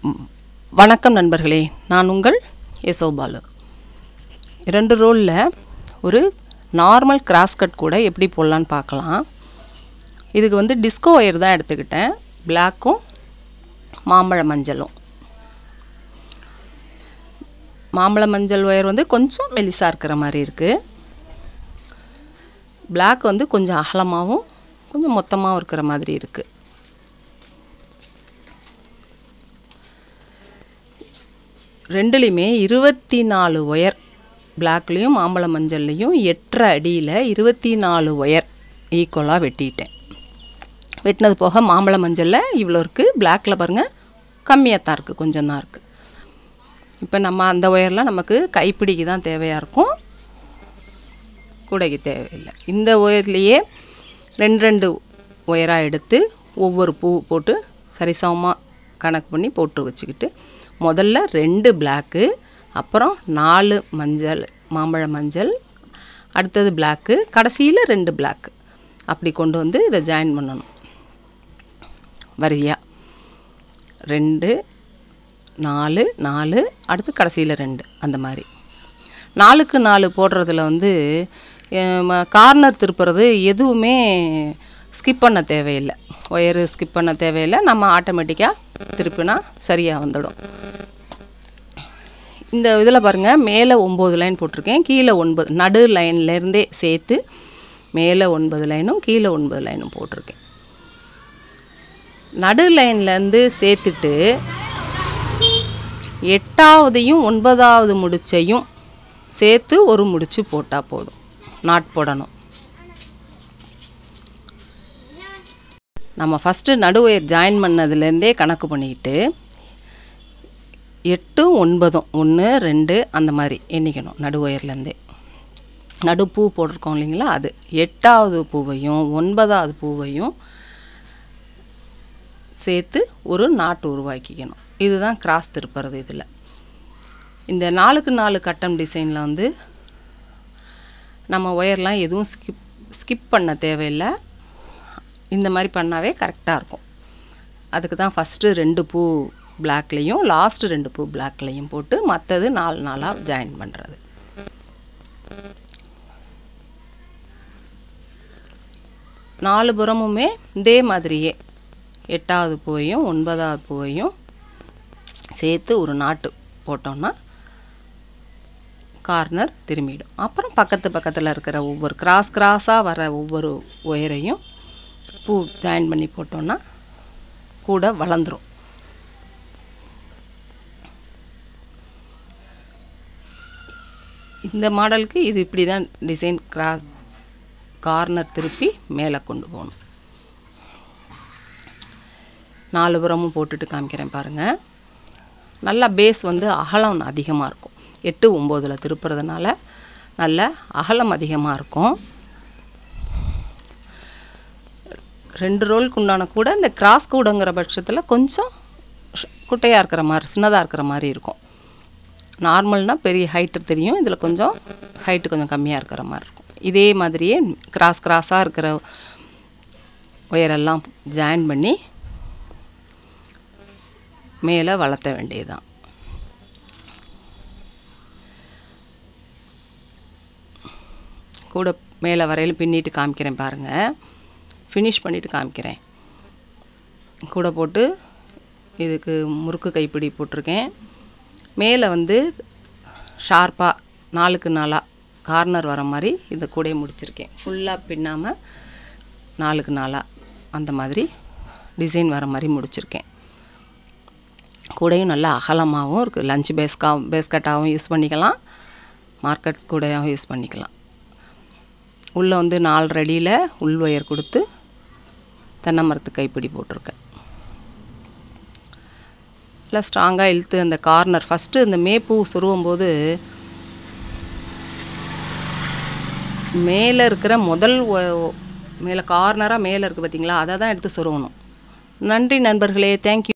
ம், வணக்கம் நண்பர்களே நான் உங்கள் யசோபாலு இரண்டு ரோலில் ஒரு நார்மல் கிராஸ் கட் கூட எப்படி போடலான்னு பார்க்கலாம் இதுக்கு வந்து டிஸ்கோ ஒயர் தான் எடுத்துக்கிட்டேன் பிளாக்கும் மாம்பழ மஞ்சளும் மாம்பழ மஞ்சள் ஒயர் வந்து கொஞ்சம் மெலிசாக இருக்கிற மாதிரி இருக்குது Black வந்து கொஞ்சம் அகலமாகவும் கொஞ்சம் மொத்தமாகவும் இருக்கிற மாதிரி இருக்குது ரெண்டுலேயுமே இருபத்தி நாலு ஒயர் பிளாக்லேயும் மாம்பழ மஞ்சள்லேயும் எட்டரை அடியில் இருபத்தி நாலு ஒயர் ஈக்குவலாக வெட்டிட்டேன் வெட்டினது போக மாம்பழ மஞ்சளில் இவ்வளோ இருக்குது பிளாக்கில் பாருங்கள் கம்மியாக தான் இருக்குது கொஞ்சம் தான் இருக்குது இப்போ நம்ம அந்த ஒயர்லாம் நமக்கு கைப்பிடிக்கு தான் தேவையாக இருக்கும் கூடைக்கு தேவையில்லை இந்த ஒயர்லேயே ரெண்டு ரெண்டு ஒயராக எடுத்து ஒவ்வொரு பூ போட்டு சரிசமமாக கணக்கு பண்ணி போட்டு வச்சுக்கிட்டு முதல்ல ரெண்டு பிளாக்கு அப்புறம் நாலு மஞ்சள் மாம்பழ மஞ்சள் அடுத்தது பிளாக்கு கடைசியில் ரெண்டு பிளாக்கு அப்படி கொண்டு வந்து இதை ஜாயின் பண்ணணும் வரியா ரெண்டு நாலு நாலு அடுத்து கடைசியில் ரெண்டு அந்த மாதிரி நாலுக்கு நாலு போடுறதுல வந்து கார்னர் திருப்புறது எதுவுமே ஸ்கிப் பண்ண தேவையில்லை ஒயரு ஸ்கிப் பண்ண தேவையில்லை நம்ம ஆட்டோமேட்டிக்காக திருப்பினா சரியாக வந்துடும் இந்த இதில் பாருங்கள் மேலே ஒம்பது லைன் போட்டிருக்கேன் கீழே ஒன்பது நடு லைன்லேருந்தே சேர்த்து மேலே ஒன்பது லைனும் கீழே ஒன்பது லைனும் போட்டிருக்கேன் நடு லைன்லேருந்து சேர்த்துட்டு எட்டாவதையும் ஒன்பதாவது முடிச்சையும் சேர்த்து ஒரு முடிச்சு போட்டால் போதும் நாட் போடணும் நம்ம ஃபஸ்ட்டு நடுவயர் ஜாயின் பண்ணதுலேருந்தே கணக்கு பண்ணிக்கிட்டு எட்டும் ஒன்பதும் ஒன்று ரெண்டு அந்த மாதிரி எண்ணிக்கணும் நடுவயர்லேருந்தே நடு பூ போட்டிருக்கோம் இல்லைங்களா அது எட்டாவது பூவையும் ஒன்பதாவது பூவையும் சேர்த்து ஒரு நாட்டு உருவாக்கிக்கணும் இதுதான் கிராஸ் திருப்புறது இதில் இந்த நாலுக்கு நாலு கட்டம் டிசைனில் வந்து நம்ம ஒயர்லாம் எதுவும் ஸ்கிப் ஸ்கிப் பண்ண தேவையில்லை இந்த மாதிரி பண்ணாவே கரெக்டாக இருக்கும் அதுக்கு தான் ஃபஸ்ட்டு ரெண்டு பூ பிளாக்லேயும் லாஸ்ட்டு ரெண்டு பூ பிளாக்லேயும் போட்டு மற்றது நாலு நாளாக ஜாயின் பண்ணுறது நாலு புறமுமே இதே மாதிரியே எட்டாவது பூவையும் ஒன்பதாவது பூவையும் சேர்த்து ஒரு நாட்டு போட்டோம்னா கார்னர் திரும்பிடும் அப்புறம் பக்கத்து பக்கத்தில் இருக்கிற ஒவ்வொரு கிராஸ் கிராஸாக வர ஒவ்வொரு ஒயரையும் பூ ஜாயின் பண்ணி போட்டோம்னா கூட வளர்ந்துரும் இந்த மாடலுக்கு இது இப்படி தான் டிசைன் கிராஸ் கார்னர் திருப்பி மேலே கொண்டு போகணும் நாலு புறமும் போட்டுட்டு காமிக்கிறேன் பாருங்கள் நல்லா பேஸ் வந்து அகலம் அதிகமாக இருக்கும் எட்டு ஒம்போதில் திருப்புறதுனால நல்ல அகலம் அதிகமாக இருக்கும் ரெண்டு ரோலுக்கு உண்டான கூட இந்த கிராஸ் கூடங்கிற பட்சத்தில் கொஞ்சம் குட்டையாக இருக்கிற மாதிரி சின்னதாக இருக்கிற மாதிரி இருக்கும் நார்மல்னால் பெரிய ஹைட்டு தெரியும் இதில் கொஞ்சம் ஹைட்டு கொஞ்சம் கம்மியாக இருக்கிற மாதிரி இருக்கும் இதே மாதிரியே கிராஸ் கிராஸாக இருக்கிற ஒயரெல்லாம் ஜாயின் பண்ணி மேலே வளர்த்த வேண்டியதுதான் கூட மேலே வரையில் பின்னிட்டு காமிக்கிறேன் பாருங்கள் ஃபினிஷ் பண்ணிவிட்டு காமிக்கிறேன் கூட போட்டு இதுக்கு முறுக்கு கைப்பிடி போட்டிருக்கேன் மேலே வந்து ஷார்ப்பாக நாலுக்கு நாலாக கார்னர் வர மாதிரி இந்த கூடையை முடிச்சிருக்கேன் ஃபுல்லாக பின்னாமல் நாலுக்கு நாலாக அந்த மாதிரி டிசைன் வர மாதிரி முடிச்சிருக்கேன் கூடையும் நல்லா அகலமாகவும் இருக்குது லஞ்ச் பேஸ்கா பேஸ்கட்டாகவும் யூஸ் பண்ணிக்கலாம் மார்க்கெட் கூடையாகவும் யூஸ் பண்ணிக்கலாம் உள்ளே வந்து நாலு அடியில் உள் ஒயர் கொடுத்து தென்னை மரத்து கைப்பிடி போட்டிருக்கேன் நல்லா ஸ்ட்ராங்காக இழுத்து அந்த கார்னர் ஃபஸ்ட்டு இந்த மேப்பூ சொருவும் போது மேலே இருக்கிற முதல் மேலே கார்னராக மேலே இருக்குது பார்த்தீங்களா அதை தான் எடுத்து சொருவணும் நன்றி நண்பர்களே தேங்க்யூ